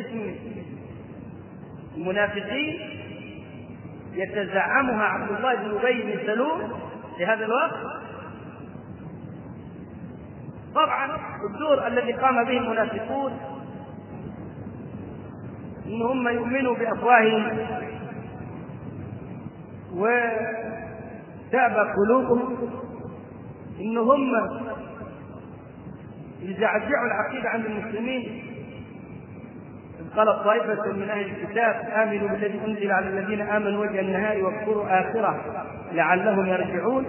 باسم المنافقين يتزعمها عبد الله بن ابي بن سلول في هذا الوقت طبعا الدور الذي قام به المنافقون ان هم يؤمنوا بافواههم وتأبى قلوبهم ان هم يزعزعوا العقيده عند المسلمين قالت طائفة من أهل الكتاب آمنوا بالذي أنزل على الذين آمنوا وجه النهار واكفروا آخرة لعلهم يرجعون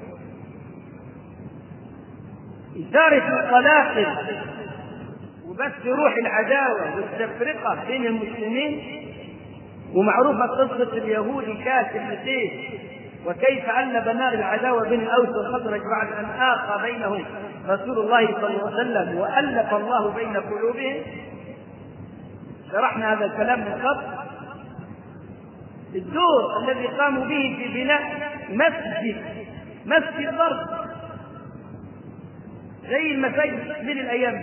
إثارة القلاقل وبث روح العداوة والتفرقة بين المسلمين ومعروفة قصة اليهود كاتب لسيف وكيف علب نار العداوة بين الأوس والخزرج بعد أن آقى بينهم رسول الله صلى الله عليه وسلم وألف الله بين قلوبهم شرحنا هذا الكلام من قبل الدور الذي قاموا به في بناء مسجد مسجد ضرب زي المساجد من الايام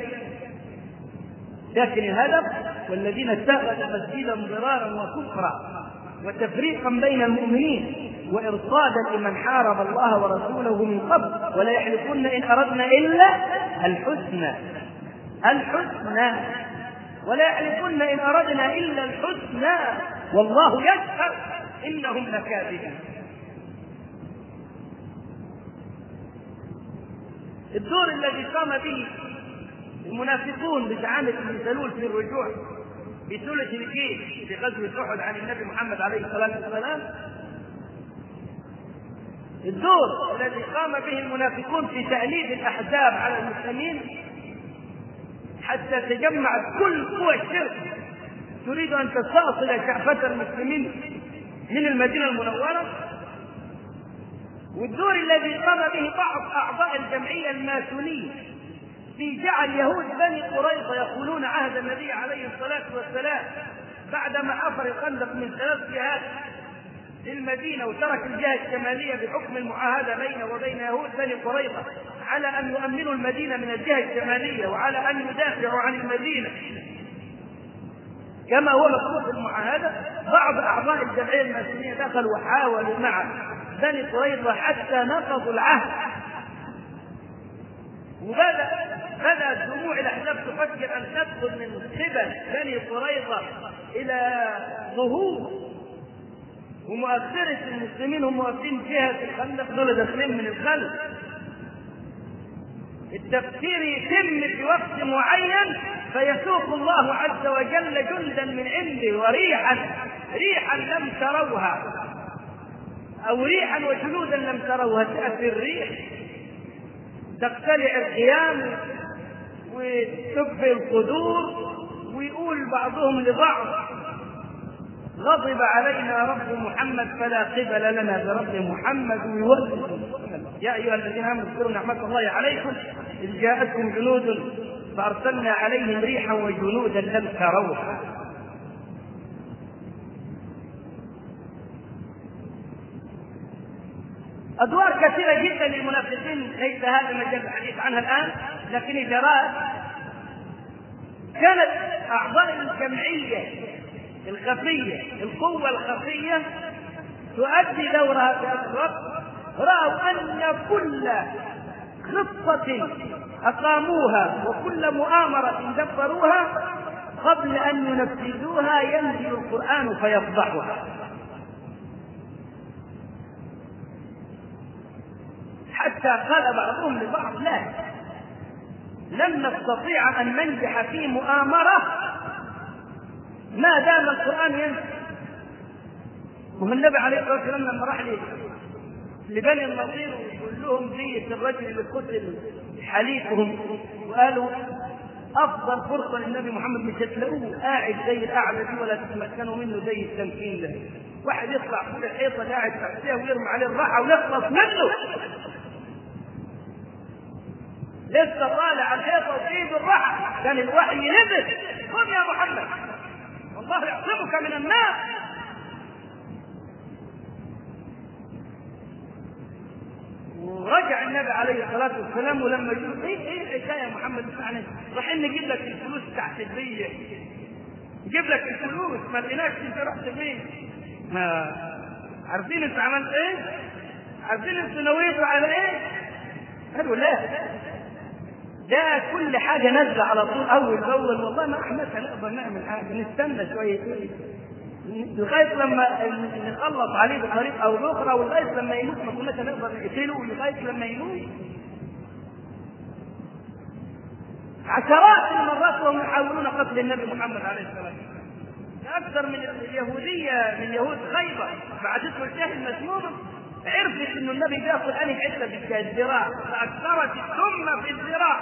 لكن الهدف والذين اتخذوا مسجدا ضرارا وكفرا وتفريقا بين المؤمنين وارصادا لمن حارب الله ورسوله من قبل ولا يحلفن ان اردنا الا الحسنى الحسنى ولا يحلفن ان اردنا الا الحسنى والله يشهد انهم لكاذبون الدور الذي قام به المنافقون بزعامة ابن سلول في الرجوع بثلث الجيش في غزوة أحد عن النبي محمد عليه الصلاة والسلام الدور الذي قام به المنافقون في تأليف الأحزاب على المسلمين حتى تجمعت كل قوى الشرك تريد أن تستأصل شعفة المسلمين من المدينة المنورة والدور الذي قام به بعض أعضاء الجمعية الماسونية في جعل يهود بني قريظة يقولون عهد النبي عليه الصلاة والسلام بعدما حفر الخندق من ثلاث جهات في المدينة وترك الجهة الشمالية بحكم المعاهدة بينه وبين يهود بني قريظة على أن يؤمنوا المدينة من الجهة الشمالية وعلى أن يدافعوا عن المدينة كما هو مكتوب في المعاهدة بعض أعضاء الجمعية الماسونية دخلوا وحاولوا مع بني قريظة حتى نقضوا العهد وبدأ بدأت جموع الأحزاب تفكر أن تدخل من قبل بني قريظة إلى ظهور ومؤثرة المسلمين هم واقفين جهة الخندق دول داخلين من الخلف التفكير يتم في وقت معين فيسوق الله عز وجل جندا من عنده وريحا ريحا لم تروها او ريحا وجنودا لم تروها تاتي الريح تقتلع الخيام وتكفي القدور ويقول بعضهم لبعض غضب علينا رب محمد فلا قبل لنا برب محمد ويوسف يا ايها الذين امنوا اذكروا نعمه الله عليكم اذ جاءتكم جنود فارسلنا عليهم ريحا وجنودا لم تروها ادوار كثيره جدا للمنافقين ليس هذا مجال الحديث عنها الان لكن اجراءات كانت اعضاء الجمعيه الخفيه القوه الخفيه تؤدي دورها في هذا الوقت راوا ان كل خطه اقاموها وكل مؤامره دبروها قبل ان ينفذوها ينزل القران فيفضحها حتى قال بعضهم لبعض لا لن نستطيع ان ننجح في مؤامره ما دام القران ينزل وهو النبي عليه الصلاه والسلام لما راح لبني النصير ويقول لهم دية الرجل اللي قتل حليفهم وقالوا افضل فرصه للنبي محمد مش هتلاقوه قاعد زي القعده دي ولا تتمكنوا منه زي التمكين ده واحد يطلع فوق الحيطه اللي قاعد تحتها ويرمي عليه الراحه ونخلص منه لسه طالع على الحيطه وفي ايده الراحه كان الوحي نزل قم يا محمد والله يعصمك من الناس ورجع النبي عليه الصلاه والسلام ولما يقول ايه ايه الحكايه يا محمد يعني رايحين نجيب لك الفلوس تحت الديه جبت نجيب لك الفلوس ما لقيناكش انت رحت فين ما عارفين انت عملت ايه عارفين انت نويتوا على ايه قالوا لا ده كل حاجه نازله على طول اول باول والله ما احنا هنقدر نعمل حاجه نستنى شويه لغايه لما نخلص عليه بطريقه او باخرى ولغايه لما يموت ما كناش هنقدر نقتله لغايه لما يموت عشرات المرات وهم يحاولون قتل النبي محمد عليه الصلاه والسلام اكثر من اليهوديه من يهود خيبر بعثته الجهل المسمومه عرفت انه النبي بياخذ انهي حته في الذراع فاكثرت السم في الذراع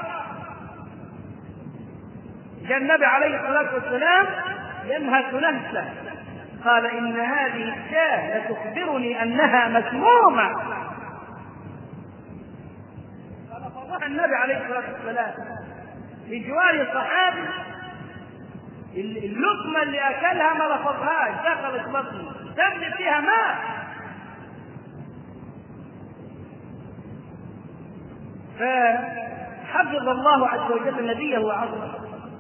جاء النبي عليه الصلاه والسلام ينهك نهسه قال ان هذه الشاه لتخبرني انها مسمومه قال النبي عليه الصلاه والسلام في جوار صحابي اللقمة اللي أكلها ما لفظهاش دخلت بطنه تبني فيها ماء فحفظ الله عز وجل نبيه وعظمه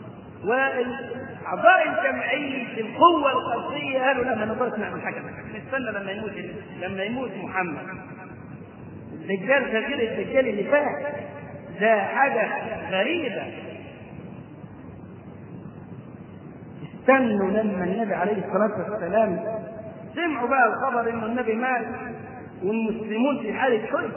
واعضاء الجمعيه القوه القلبيه قالوا لا ما نقدرش نعمل حاجه نستنى لما يموت لما يموت محمد الدجال ده غير الدجال اللي فات ده حاجه غريبه استنوا لما النبي عليه الصلاه والسلام سمعوا بقى الخبر ان النبي مات والمسلمون في حاله حزن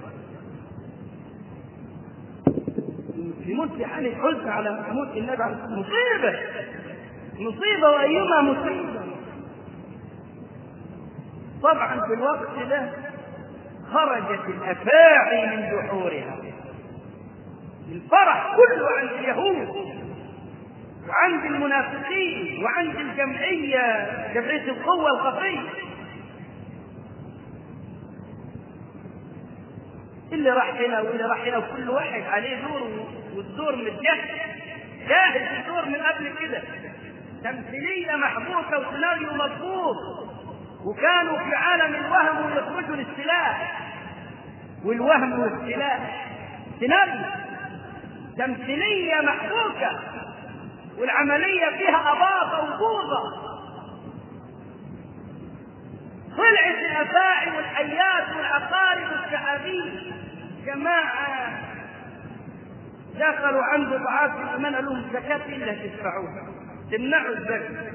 المسلمون في حاله حزن على موت النبي عليه الصلاه مصيبه مصيبه وايما مصيبه طبعا في الوقت ده خرجت الافاعي من دحورها الفرح كله عند اليهود وعند المنافقين وعند الجمعية جمعية القوة الخفية اللي راح هنا واللي راح هنا وكل واحد عليه دور والدور متجهز جاهز الدور من قبل كده تمثيلية محبوكة وسيناريو مضبوط وكانوا في عالم الوهم ويخرجوا للسلاح والوهم والسلاح سيناريو تمثيلية محبوكة والعملية فيها أباطة وبوظة طلعت الأفاعي والحيات والعقارب والشعابين جماعة دخلوا عند ضعاف الإيمان قالوا لهم زكاة إلا تدفعوها تمنعوا الزكاة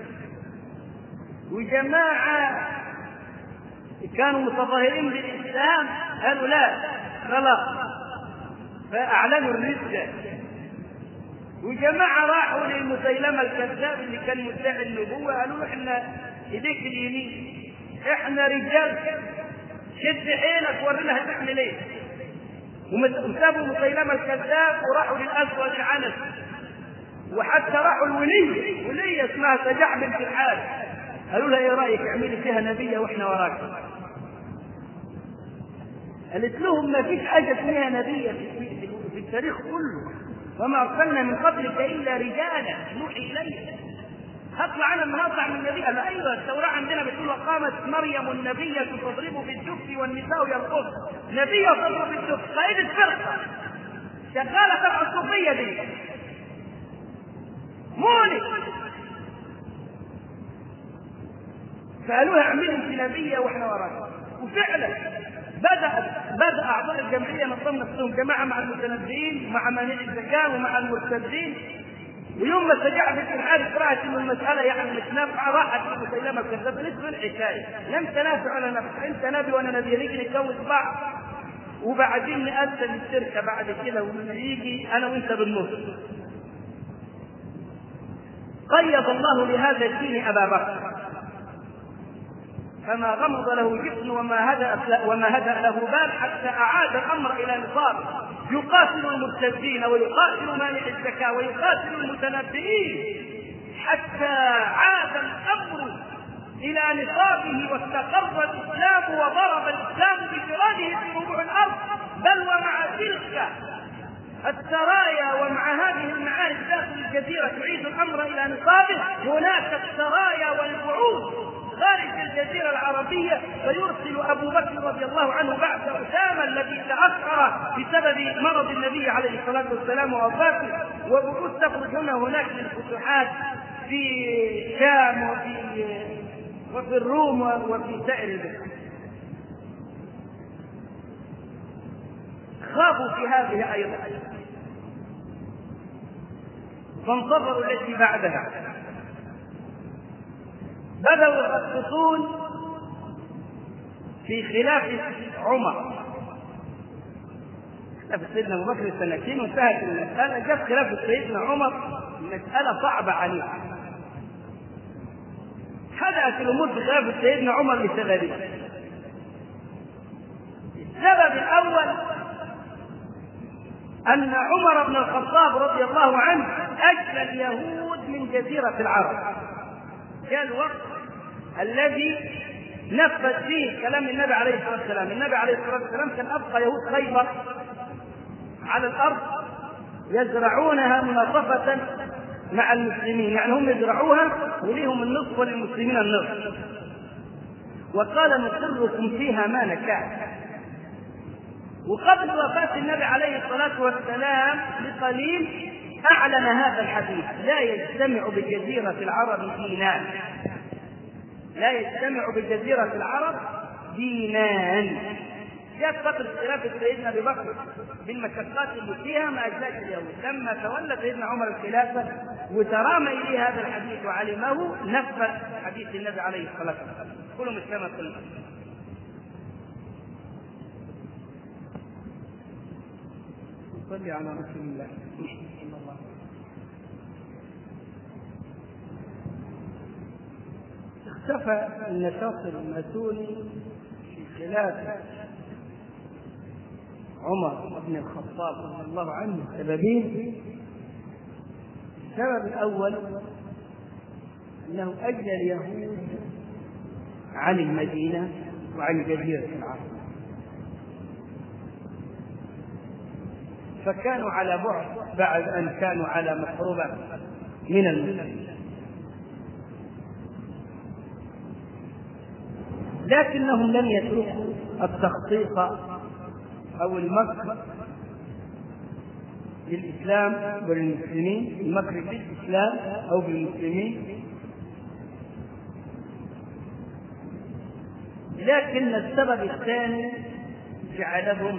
وجماعة كانوا متظاهرين بالإسلام قالوا لا خلاص فأعلنوا الردة وجماعة راحوا للمسيلمة الكذاب اللي كان مدعي النبوة قالوا له احنا ايديك اليمين احنا رجال شد حيلك ورينا هتعمل ايه وسابوا مسيلمة الكذاب وراحوا للأسود عنس وحتى راحوا الولية ولية اسمها سجاح بنت الحارث قالوا لها ايه رأيك اعملي فيها نبية واحنا وراك قالت لهم ما فيش حاجة اسمها نبية في التاريخ كله وما ارسلنا من قبلك الا رجالا نوحي اليه هطلع انا لما هطلع من النبي قال ايوه التوراه عندنا بتقول وقامت مريم النبية تضرب بالدف والنساء يرقصن نبية تضرب بالدف قائدة فرقة شغالة فرقة الصوفية دي مولد فقالوا لها اعملي انت نبية واحنا وراك وفعلا بدأت بدأ أعضاء الجمعية نظموا نفسهم جماعة مع المتنبئين مع مانع الزكاة ومع المرتدين ويوم ما استجاب بنت الحارث رأت إن المسألة يعني مش نافعة راحت لمسيلمة الكذاب نصف الحكاية لم تنافع ولا نفع أنت نبي وأنا نبي نيجي نتجوز بعض وبعدين نقسم الشركة بعد كده ويجي أنا وأنت بالنص قيض الله لهذا الدين أبا بكر فما غمض له جفن وما هدأ وما هدأ له بال حتى أعاد الأمر إلى نصابه يقاتل المرتدين ويقاتل مانع الزكاة ويقاتل المتنبئين حتى عاد الأمر إلى نصابه واستقر الإسلام وضرب الإسلام بفراده في ربوع الأرض بل ومع تلك السرايا ومع هذه المعارك داخل الجزيرة تعيد الأمر إلى نصابه هناك السرايا والبعوث خارج الجزيرة العربية فيرسل أبو بكر رضي الله عنه بعد أسامة الذي تأخر بسبب مرض النبي عليه الصلاة والسلام ووفاته وبعوث تخرج هنا هناك للفتوحات في الشام وفي وفي الروم وفي سائر البلاد خافوا في هذه ايضا فانتظروا التي بعدها بدأوا يخصصون في خلافة عمر خلافة سيدنا أبو بكر سنتين وانتهت المسألة جت خلافة سيدنا عمر مسألة صعبة عليه بدأت الأمور في خلافة سيدنا عمر لسببين السبب الأول أن عمر بن الخطاب رضي الله عنه أجل اليهود من جزيرة العرب كان الوقت الذي نفذ فيه كلام النبي عليه الصلاة والسلام النبي عليه الصلاة والسلام كان أبقى يهود خيبر على الأرض يزرعونها مناصفة مع المسلمين يعني هم يزرعوها وليهم النصف وللمسلمين النصف وقال نقركم فيها ما نشاء وقبل وفاة النبي عليه الصلاة والسلام بقليل أعلن هذا الحديث لا يجتمع بجزيرة العرب دينان لا يجتمع بجزيرة العرب دينان جاءت فترة خلافة سيدنا أبي بكر بالمشقات اللي فيها ما أجلاش اليهود لما تولى سيدنا عمر الخلافة وترام إليه هذا الحديث وعلمه نفذ حديث النبي عليه الصلاة والسلام كلهم مسلمة كلهم صلي على رسول الله صلى الله اختفى النشاط الماسوني في خلافة عمر بن الخطاب رضي الله عنه سببين السبب الأول أنه أجل اليهود عن المدينة وعن جزيرة العرب فكانوا على بعد بعد أن كانوا على مقربة من المسلمين لكنهم لم يتركوا التخطيط أو المكر للإسلام وللمسلمين المكر بالإسلام أو بالمسلمين لكن السبب الثاني جعلهم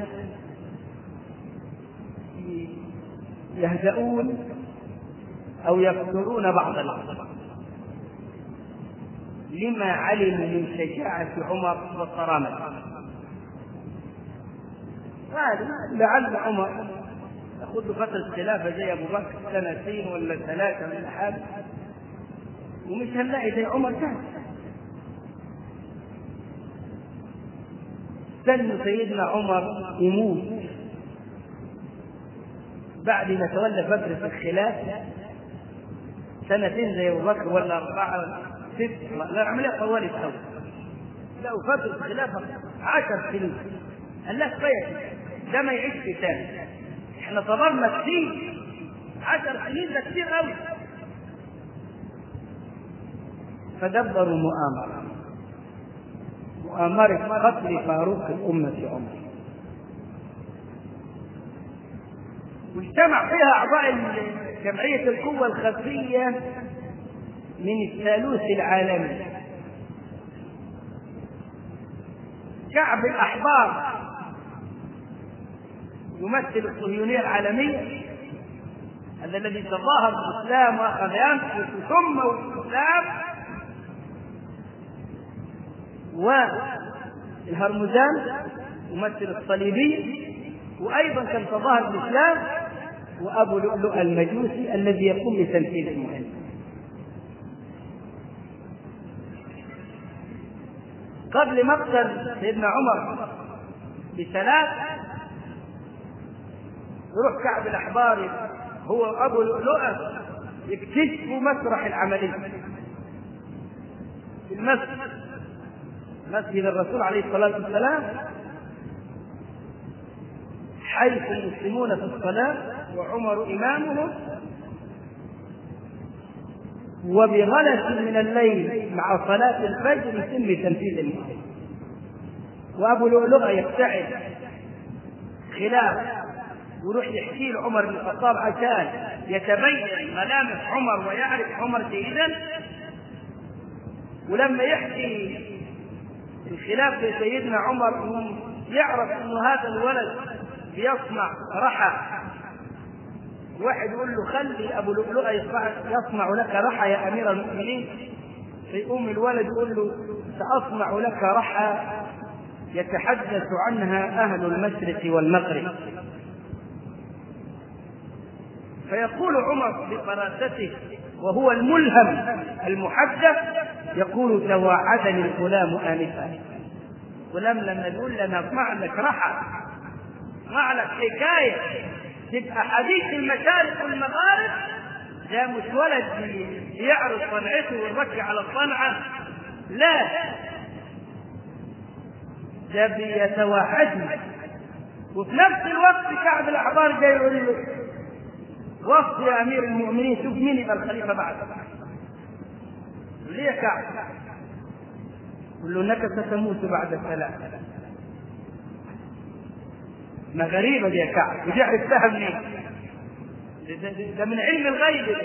يهدؤون أو يقتلون بعض العصر لما علموا من شجاعة عمر وكرامته لعل عمر ياخذ فترة خلافة زي أبو بكر سنتين ولا ثلاثة ولا حاجة ومش هنلاقي زي عمر كان سن سيدنا عمر يموت بعد ما تولى فترة الخلافة سنتين زي أبو بكر ولا أربعة ست لا العملية طولت أوي لا فترة الخلافة عشر سنين قال لا كفاية ده ما يعيش في تاني احنا صبرنا كتير عشر سنين ده كتير قوي فدبروا مؤامرة مؤامرة قتل فاروق الأمة عمر واجتمع فيها أعضاء جمعية القوة الخفية من الثالوث العالمي شعب الأحبار يمثل الصهيونية العالمية هذا الذي تظاهر بالإسلام وأخذ ينفذ ثم الإسلام والهرمزان يمثل الصليبي وأيضا كان تظاهر بالإسلام وأبو لؤلؤ المجوسي الذي يقوم بتنفيذ المهمة قبل مقتل سيدنا عمر بثلاث يروح كعب الأحبار هو أبو لؤلؤة يكتشفوا مسرح العملية في المسجد مسجد الرسول عليه الصلاة والسلام حيث المسلمون في الصلاة وعمر إمامهم وبغلس من الليل مع صلاة الفجر يتم تنفيذ المهمة وأبو لؤلؤة يبتعد خلاف ويروح يحكي له عمر بن الخطاب عشان يتبين ملامح عمر ويعرف عمر جيدا ولما يحكي الخلاف في سيدنا عمر يعرف انه هذا الولد بيصنع رحى واحد يقول له خلي ابو لؤلؤه يصنع لك رحى يا امير المؤمنين فيقوم الولد يقول له ساصنع لك رحى يتحدث عنها اهل المشرق والمغرب فيقول عمر بفراسته وهو الملهم المحدث يقول توعدني الغلام انفا غلام لما يقول لنا اصنع لك رحى اصنع لك حكايه تبقى حديث المشارق والمغارب ده مش ولد يعرض صنعته ويركي على الصنعه لا ده بيتوعدني وفي نفس الوقت كعب الاحبار جاي يقول له وصف يا امير المؤمنين شوف مين يبقى الخليفه بعدك ليه يا كعب؟ قل له انك ستموت بعد الثلاث ما غريبه دي يا كعب ودي عرفتها منين؟ ده, ده, ده من علم الغيب ده.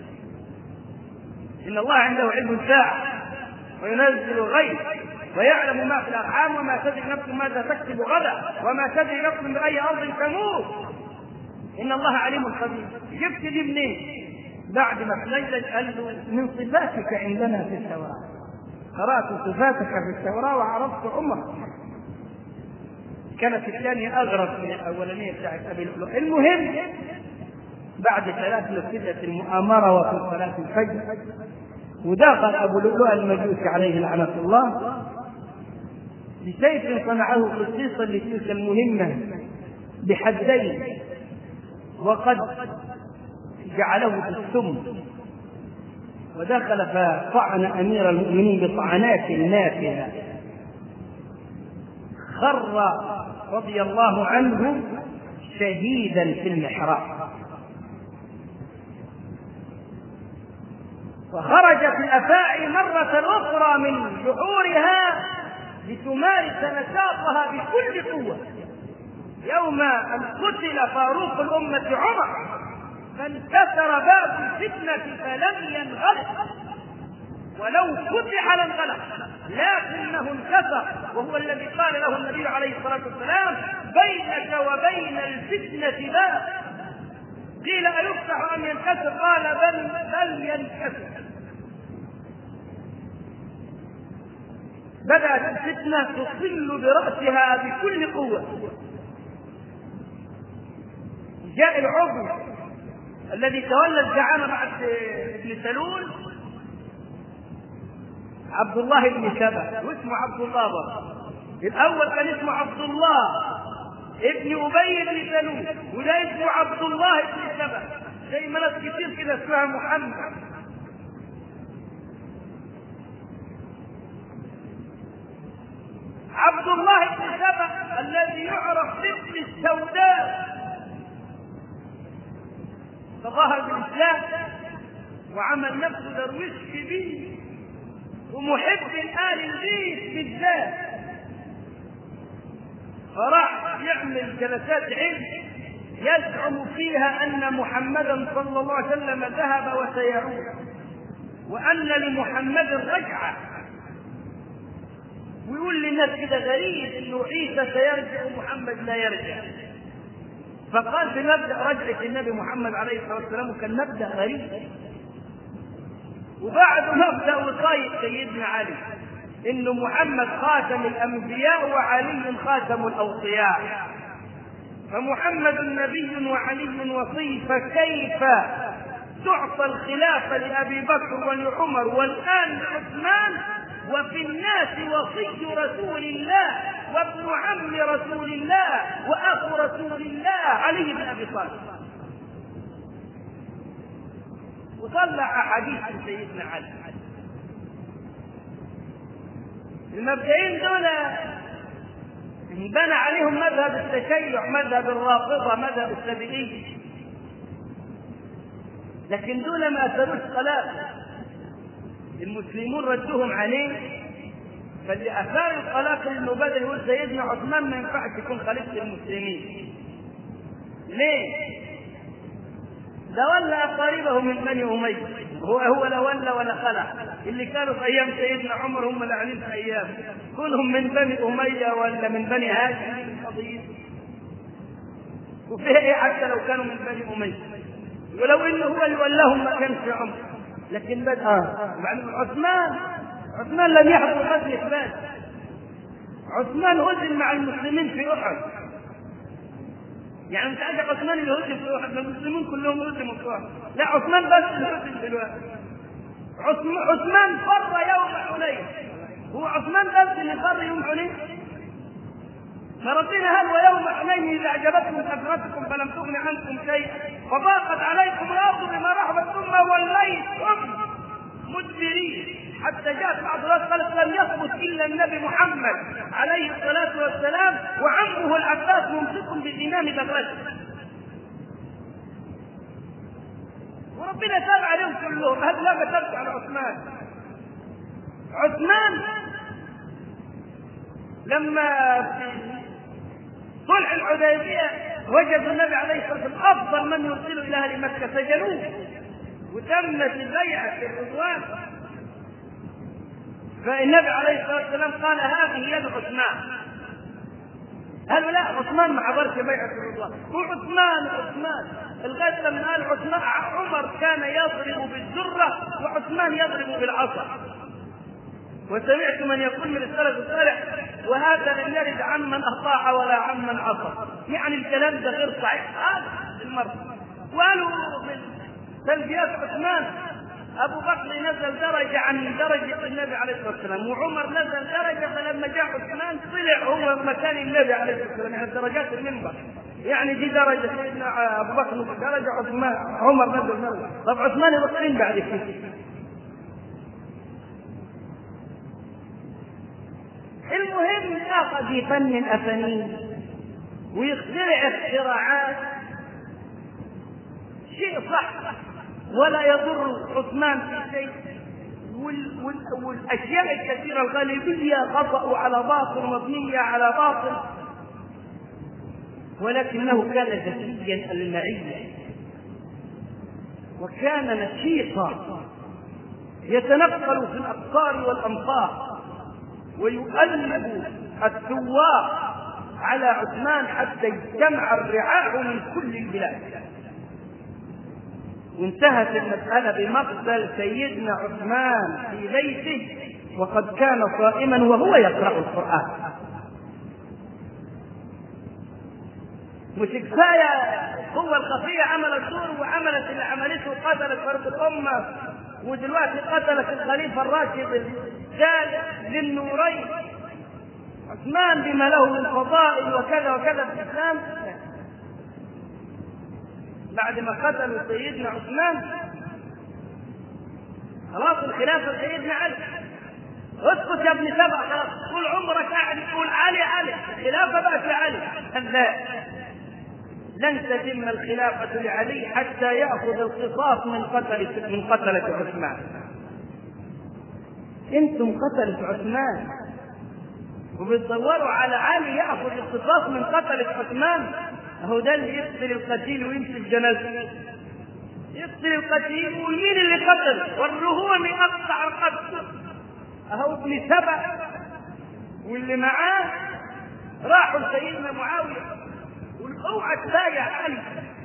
ان الله عنده علم الساعه وينزل الغيب ويعلم ما في الارحام وما تدري نفس ماذا تكسب غدا وما تدري نفس باي ارض تموت ان الله عليم خبير جبت دي منين؟ بعد ما تليل قال له من صفاتك عندنا في التوراه قرات صفاتك في التوراه وعرفت عمرك كانت الثانية أغرب من الأولانية بتاعت أبي لؤلؤ المهم بعد ثلاث نفذت المؤامرة وفي صلاة الفجر ودخل أبو لؤلؤ المجوسي عليه لعنة الله بسيف صنعه خصيصا لتلك المهمة بحدين وقد جعله في السم ودخل فطعن امير المؤمنين بطعنات نافذه خر رضي الله عنه شهيدا في المحراب وخرجت الافاعي مره اخرى من جحورها لتمارس نشاطها بكل قوه يوم ان قتل فاروق الامه عمر فانكسر باب الفتنه فلم ينغلق ولو فتح لانغلق لكنه انكسر وهو الذي قال له النبي عليه الصلاه والسلام بينك وبين الفتنه باب قيل أيفتح أم ينكسر؟ قال بل بل ينكسر. بدأت الفتنة تصل برأسها بكل قوة. جاء العضو الذي تولى الزعامة بعد ابن سلول عبد الله بن سبا واسمه عبد الله برضه. الأول كان اسمه عبد الله ابن ابي بن سلول وده اسمه عبد الله بن سبا زي ما ناس كتير كده اسمها محمد عبد الله بن سبا الذي يعرف باسم السوداء تظاهر بالاسلام وعمل نفسه درويش كبير ومحب لآل البيت بالذات فراح يعمل جلسات علم يزعم فيها ان محمدا صلى الله عليه وسلم ذهب وسيعود وان لمحمد رجعه ويقول للناس كده غريب انه عيسى سيرجع ومحمد لا يرجع فقال في مبدا رجعه النبي محمد عليه الصلاه والسلام وكان مبدا غريب وبعد مبدا وصايه سيدنا علي ان محمد خاتم الانبياء وعلي خاتم الاوصياء فمحمد نبي وعلي وصي فكيف تعطى الخلافه لابي بكر ولعمر والان لعثمان وفي الناس وصي رسول الله وابن عم رسول الله واخو رسول الله علي بن ابي طالب وطلع احاديث عن سيدنا علي المبدئين دول انبنى عليهم مذهب التشيع مذهب الرافضه مذهب السبيعيه لكن دول ما اثروش خلاف المسلمون ردوهم عليه فاللي اثار الخلاف انه بدا يقول سيدنا عثمان ما ينفعش يكون خليفه المسلمين ليه؟ ده ولى اقاربه من بني اميه هو هو لا ولى ولا خلع اللي كانوا في ايام سيدنا عمر هم اللي قاعدين في ايام كلهم من بني اميه ولا من بني هاشم قضيه وفيها ايه حتى لو كانوا من بني اميه ولو انه هو اللي ولاهم ما كانش عمر لكن بد اه وبعدين عثمان عثمان لم يحضر غزوه بدر عثمان هزم مع المسلمين في احد يعني انت عندك عثمان اللي هزم في احد المسلمين كلهم هزموا في احد لا عثمان بس اللي هزم دلوقتي عثمان فر يوم حنين هو عثمان بس اللي فر يوم حنين فربنا هل ويوم حنين اذا اعجبتكم كثرتكم فلم تغن عنكم شيئا وضاقت عليكم الارض بما رحبت ثم وليتم مدبرين حتى جاءت بعض الناس قالت لم يثبت الا النبي محمد عليه الصلاه والسلام وعمه العباس ممسك بالامام بالرجل وربنا تاب عليهم كلهم هل لا كتبت على عثمان عثمان لما في صلح الحديبيه وجدوا النبي عليه الصلاه والسلام افضل من يرسل الى اهل مكه سجنوه وتمت البيعه في الرضوان فالنبي عليه الصلاه والسلام قال هذه يد عثمان قالوا لا عثمان ما حضرش بيعه الرضوان وعثمان عثمان لغايه لما قال عثمان عمر كان يضرب بالذره وعثمان يضرب بالعصا وسمعت من يقول من السلف الصالح وهذا لم يرد عمن اطاع ولا عمن عصى يعني الكلام ده غير صحيح هذا المرة وقالوا من تلبيات عثمان ابو بكر نزل درجه عن درجه النبي عليه الصلاه والسلام وعمر نزل درجه فلما جاء عثمان طلع هو مكان النبي عليه الصلاه والسلام يعني درجات المنبر يعني دي درجه سيدنا ابو بكر درجه عثمان عمر نزل درجه طب عثمان يبقى بعد كده المهم ياخذ يفنن افانين ويخترع اختراعات شيء صح ولا يضر عثمان في شيء وال وال والاشياء الكثيره الغالبيه خطا على باطل مبنيه على باطل ولكنه كان ذكيا المعيه وكان نشيطا يتنقل في الاقطار والامطار ويؤلب الثوار على عثمان حتى يجتمع الرعاع من كل البلاد وانتهت المسألة بمقتل سيدنا عثمان في بيته وقد كان صائما وهو يقرأ القرآن مش كفاية هو الخفية عملت دور وعملت اللي عملته وقتلت فرد الأمة ودلوقتي قتلت الخليفة الراشد الثالث للنورين عثمان بما له من فضائل وكذا وكذا في الإسلام بعد ما قتلوا سيدنا عثمان خلاص الخلافة سيدنا علي اسكت يا ابن سبع خلاص طول عمرك قاعد تقول علي علي الخلافة بقت لعلي لا لن تتم الخلافة لعلي حتى يأخذ القصاص من قتلة من قتلة عثمان انتم قتلة عثمان وبتدوروا على علي يأخذ القصاص من قتلة عثمان هو ده اللي يقتل القتيل ويمشي الجنازة يقتل القتيل ومين اللي قتل والرهون يقطع رقبته اهو ابن سبع واللي معاه راحوا لسيدنا معاويه اوعى تبايع علي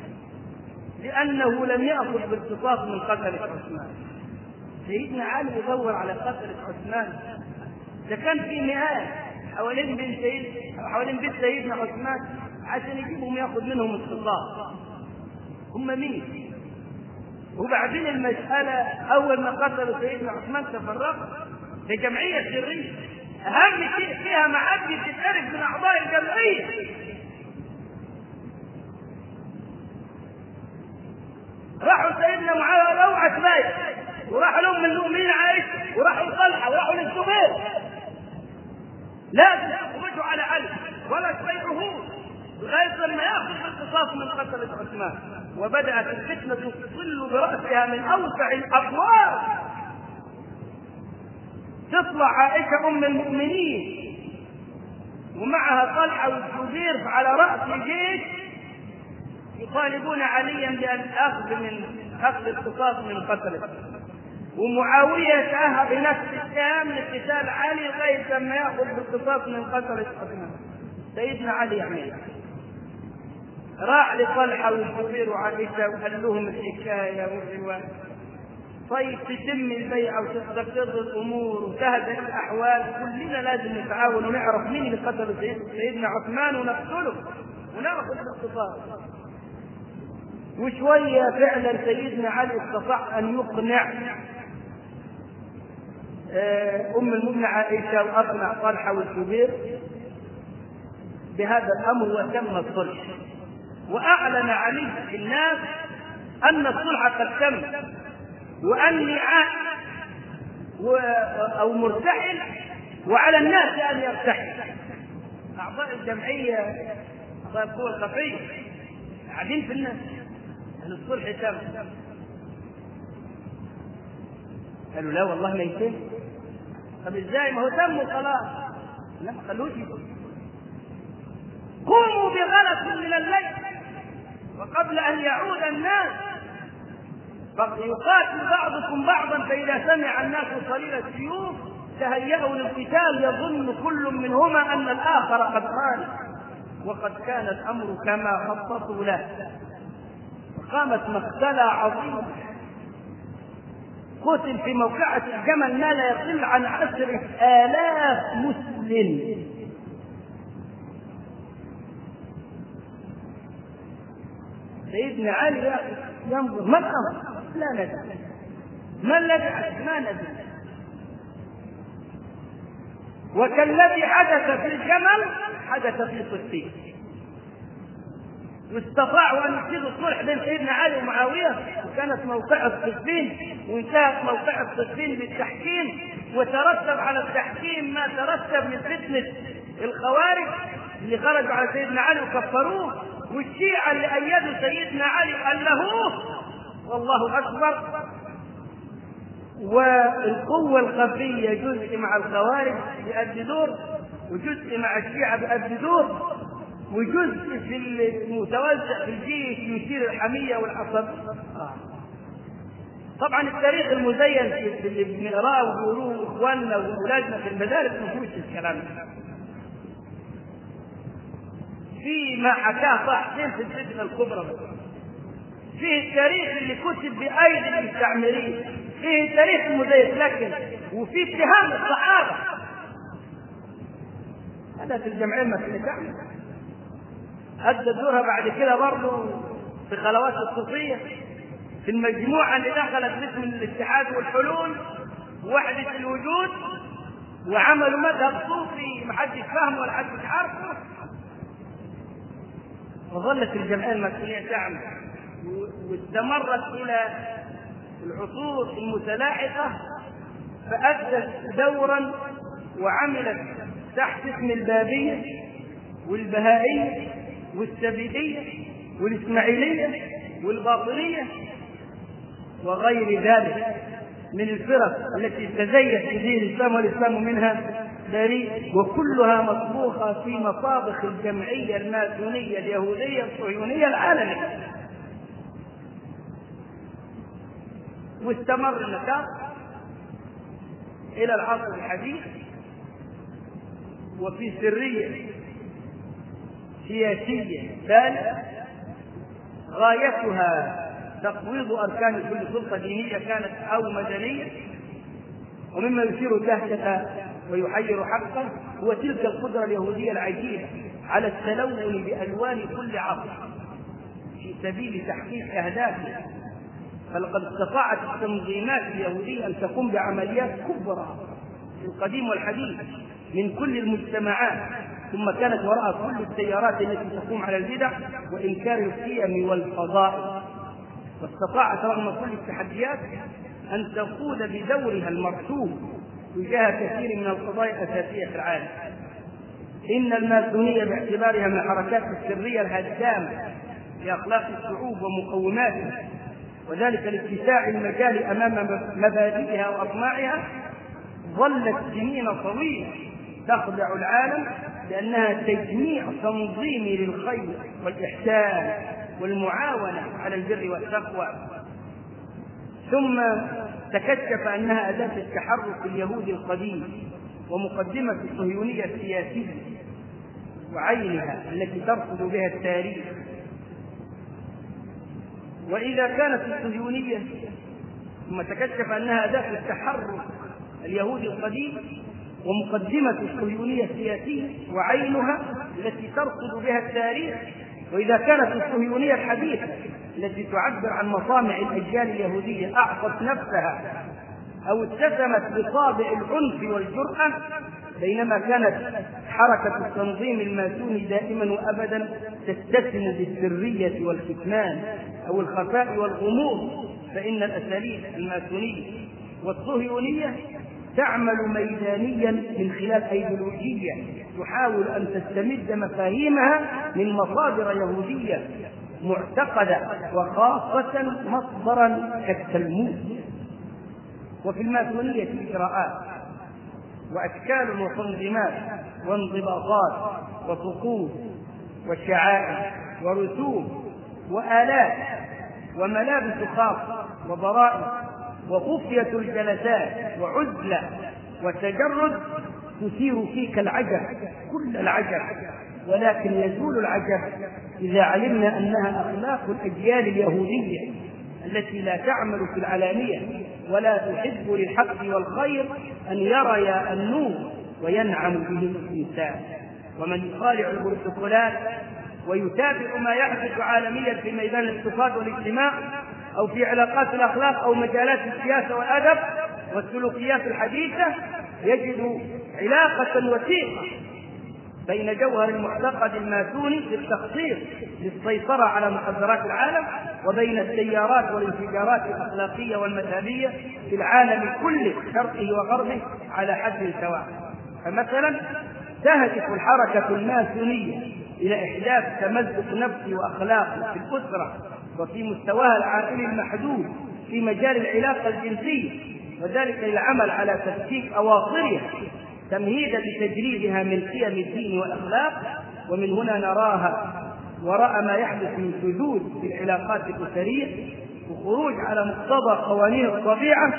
لانه لم ياخذ بالقصاص من قتله عثمان سيدنا علي يدور على قتله عثمان ده كان في مئات حوالين بيت سيد حوالين بيت سيدنا عثمان عشان يجيبهم ياخذ منهم القصاص هم مين؟ وبعدين المسألة أول ما قتلوا سيدنا عثمان تفرقوا لجمعية سرية أهم شيء فيها معدي تتعرف من أعضاء الجمعية راحوا سيدنا معاوية روعة بايع وراحوا لهم المؤمنين عائشة وراحوا لطلحة وراحوا للزبير لازم يخرجوا على علي ولا تبيعوه لغاية لما ياخذ القصاص من قتلة عثمان وبدأت الفتنة تصل برأسها من أوسع الأطوار تطلع عائشة أم المؤمنين ومعها طلحة والزبير على رأس جيش يطالبون عليا بأن أخذ من أخذ القصاص من قتله ومعاوية يتأهب بنفس الشام لقتال علي لغاية لما يأخذ بالقصاص من قتل سيدنا علي يعمل راح لطلحة والزبير وعائشة وقال لهم الحكاية والرواية طيب تتم البيعة وتستقر الأمور وتهدأ الأحوال كلنا لازم نتعاون ونعرف مين اللي قتل سيدنا عثمان ونقتله وناخذ الاقتصاد وشوية فعلا سيدنا علي استطاع أن يقنع آه، أم المؤمنين عائشة وأقنع طلحة والزبير بهذا الأمر وتم الصلح وأعلن علي للناس أن الصلح قد تم وأني عائد أو مرتحل وعلى الناس أن يرتحل أعضاء الجمعية أعضاء القوى الخفية قاعدين في الناس أن الصلح تم قالوا لا والله ما يتم طب ازاي ما هو تم خلاص لا ما خلوش قوموا بغلس من الليل وقبل ان يعود الناس يقاتل بعضكم بعضا فاذا سمع الناس صليل السيوف تهيأوا للقتال يظن كل منهما ان الاخر قد خان وقد كان الامر كما خططوا له قامت مقتلة عظيمة قتل في موقعة الجمل ما لا يقل عن عشرة آلاف مسلم سيدنا علي ينظر ما الأمر لا ندري ما الذي ما ندري وكالذي حدث في الجمل حدث في صفين واستطاعوا ان يفسدوا الصلح بين سيدنا علي ومعاويه وكانت موقعة صفين وانتهت موقعة صفين بالتحكيم وترتب على التحكيم ما ترتب من فتنه الخوارج اللي خرجوا على سيدنا علي وكفروه والشيعة اللي أيدوا سيدنا علي ألهوه والله أكبر والقوة الخفية جزء مع الخوارج بيأدي دور وجزء مع الشيعة بيأدي دور وجزء في المتوزع في الجيش يثير الحمية والعصب آه. طبعا التاريخ المزين اللي بنقراه وبيقولوه اخواننا واولادنا في المدارس ما فيهوش الكلام ده في ما حكاه طه حسين في الفتنة الكبرى فيه التاريخ اللي كتب بأيدي المستعمرين فيه التاريخ المزيف لكن وفي اتهام الصحابة هذا في الجمعية ما في أدى دورها بعد كده برضه في خلوات الصوفية في المجموعة اللي دخلت باسم الاتحاد والحلول وحدة الوجود وعملوا مذهب صوفي ما حدش فاهمه ولا حدش عارفه وظلت الجمعية المسؤولية تعمل واستمرت إلى العصور المتلاحقة فأدت دورا وعملت تحت اسم البابية والبهائية والسبيلية والإسماعيلية والباطنية وغير ذلك من الفرق التي تزيت في دين الإسلام والإسلام منها بريء وكلها مطبوخة في مطابخ الجمعية الماسونية اليهودية الصهيونية العالمية واستمر النشاط إلى العصر الحديث وفي سرية سياسية ثالثة غايتها تقويض أركان كل سلطة دينية كانت أو مدنية ومما يثير الدهشة ويحير حقه هو تلك القدرة اليهودية العجيبة على التلون بألوان كل عصر في سبيل تحقيق أهدافها فلقد استطاعت التنظيمات اليهودية أن تقوم بعمليات كبرى في القديم والحديث من كل المجتمعات ثم كانت وراء كل التيارات التي تقوم على البدع وإنكار القيم والفضائل واستطاعت رغم كل التحديات أن تقود بدورها المرسوم تجاه كثير من القضايا الأساسية في العالم إن الماسونية باعتبارها من الحركات السرية الهدامة لأخلاق الشعوب ومقوماتها وذلك لاتساع المجال أمام مبادئها وأطماعها ظلت سنين طويلة تخدع العالم لأنها تجميع تنظيمي للخير والإحسان والمعاونة على البر والتقوى ثم تكشف أنها أداة التحرك اليهودي القديم ومقدمة الصهيونية السياسية وعينها التي ترصد بها التاريخ وإذا كانت الصهيونية ثم تكشف أنها أداة التحرك اليهودي القديم ومقدمة الصهيونية السياسية وعينها التي ترصد بها التاريخ وإذا كانت الصهيونية الحديثة التي تعبر عن مصامع الأجيال اليهودية أعطت نفسها أو اتسمت بطابع العنف والجرأة بينما كانت حركة التنظيم الماسوني دائما وأبدا تتسم بالسرية والكتمان أو الخفاء والغموض فإن الأساليب الماسونية والصهيونية تعمل ميدانيا من خلال ايديولوجيه تحاول ان تستمد مفاهيمها من مصادر يهوديه معتقده وخاصه مصدرا كالتلمود وفي الماسونيه اجراءات واشكال وتنظيمات وانضباطات وطقوس وشعائر ورسوم والات وملابس خاصه وضرائب وخفية الجلسات وعزلة وتجرد تثير فيك العجب كل العجب ولكن يزول العجب إذا علمنا أنها أخلاق الأجيال اليهودية التي لا تعمل في العلانية ولا تحب للحق والخير أن يري النور وينعم به الإنسان ومن يخالع البروتوكولات ويتابع ما يحدث عالميا في ميدان الاقتصاد والاجتماع أو في علاقات الأخلاق أو مجالات السياسة والأدب والسلوكيات الحديثة يجد علاقة وثيقة بين جوهر المعتقد الماسوني في التخطيط للسيطرة على مخدرات العالم وبين التيارات والانفجارات الأخلاقية والمذهبية في العالم كله شرقه وغربه على حد سواء فمثلا تهدف الحركة الماسونية إلى إحداث تمزق نفسي وأخلاقي في الأسرة وفي مستواها العائلي المحدود في مجال العلاقة الجنسية وذلك للعمل على تفكيك أواصرها تمهيدا لتجريدها من قيم الدين والأخلاق ومن هنا نراها وراء ما يحدث من شذوذ في العلاقات الأسرية وخروج على مقتضى قوانين الطبيعة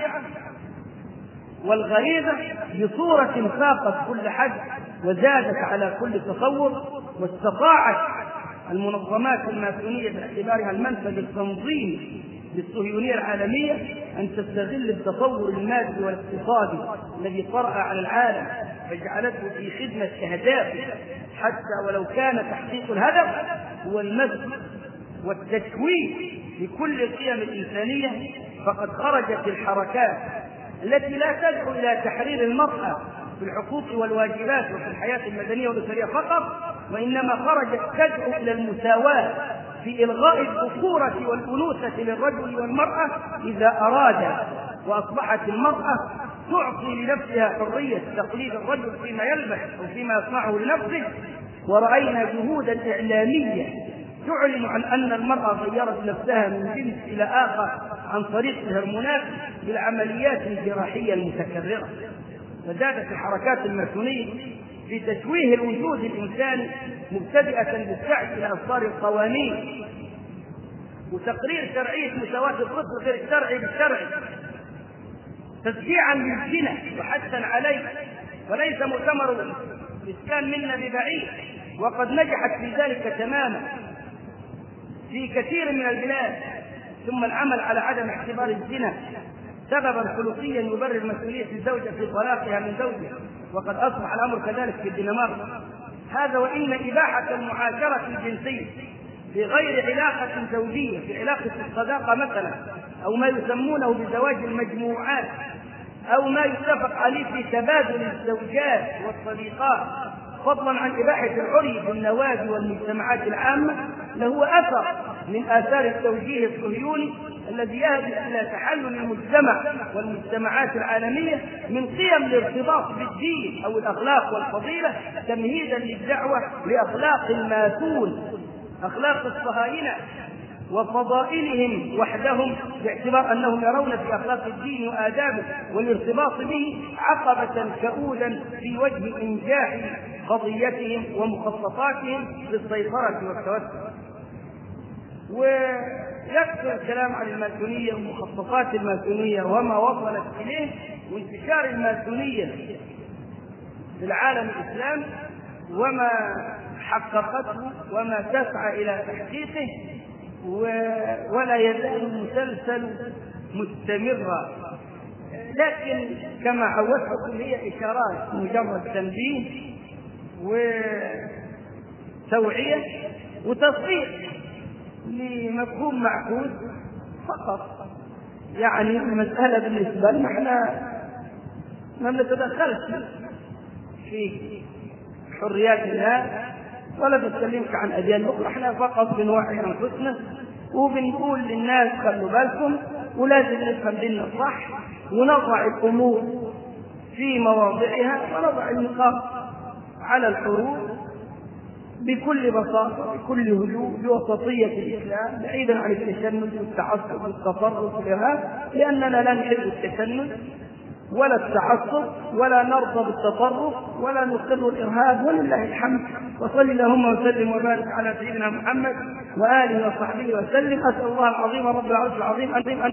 والغريزة بصورة فاقت كل حد وزادت على كل تصور واستطاعت المنظمات الماسونية باعتبارها المنفذ التنظيمي للصهيونية العالمية أن تستغل التطور المادي والاقتصادي الذي طرأ على العالم فجعلته في خدمة أهدافه حتى ولو كان تحقيق الهدف هو المسك والتشويه لكل القيم الإنسانية فقد خرجت الحركات التي لا تدعو إلى تحرير المرأة في الحقوق والواجبات وفي الحياة المدنية والأسرية فقط وإنما خرجت تدعو إلى المساواة في إلغاء الذكورة والأنوثة للرجل والمرأة إذا أراد وأصبحت المرأة تعطي لنفسها حرية تقليد الرجل فيما يلبس أو فيما يصنعه لنفسه ورأينا جهودا إعلامية تعلن عن أن المرأة غيرت نفسها من جنس إلى آخر عن طريق الهرمونات بالعمليات الجراحية المتكررة فزادت الحركات الماسونية في تشويه الوجود الإنساني مبتدئة بالسعي إلى إصدار القوانين وتقرير شرعية مساواة الطفل غير الشرعي بالشرعي تشجيعا للزنا وحثا عليه وليس مؤتمر الإسكان منا ببعيد وقد نجحت في ذلك تماما في كثير من البلاد ثم العمل على عدم اعتبار الزنا سببا خلقيا يبرر مسؤولية الزوجة في طلاقها من زوجها وقد أصبح الأمر كذلك في الدنمارك هذا وإن إباحة المعاشرة الجنسية بغير علاقة زوجية في علاقة الصداقة مثلا أو ما يسمونه بزواج المجموعات أو ما يتفق عليه في تبادل الزوجات والصديقات فضلا عن إباحة العري في النوادي والمجتمعات العامة له أثر من آثار التوجيه الصهيوني الذي يهدف إلى تحلل المجتمع والمجتمعات العالمية من قيم الارتباط بالدين أو الأخلاق والفضيلة تمهيدا للدعوة لأخلاق الماثون أخلاق الصهاينة وفضائلهم وحدهم باعتبار انهم يرون في اخلاق الدين وادابه والارتباط به عقبه كؤودا في وجه انجاح قضيتهم ومخططاتهم للسيطره والتوسع ويكثر الكلام عن الماسونية ومخططات الماسونية وما وصلت إليه وانتشار الماسونية في العالم الإسلامي وما حققته وما تسعى إلى تحقيقه ولا يزال المسلسل مستمرا لكن كما عودتكم هي إشارات مجرد تنبيه وتوعية وتصحيح لمفهوم معقول فقط يعني المسألة بالنسبة لنا احنا ما نتدخلش في حريات الناس ولا بنتكلمش عن أديان أخرى احنا فقط بنوعي أنفسنا وبنقول للناس خلوا بالكم ولازم نفهم ديننا صح ونضع الأمور في مواضعها ونضع النقاط على الحروف بكل بساطة بكل هدوء بوسطية الإسلام بعيدا عن التشنج والتعصب والتطرف والإرهاب لأننا لا نحب التشنج ولا التعصب ولا نرضى بالتطرف ولا نقر الارهاب ولله الحمد وصل اللهم وسلم وبارك على سيدنا محمد واله وصحبه وسلم اسال الله العظيم رب العرش العظيم ان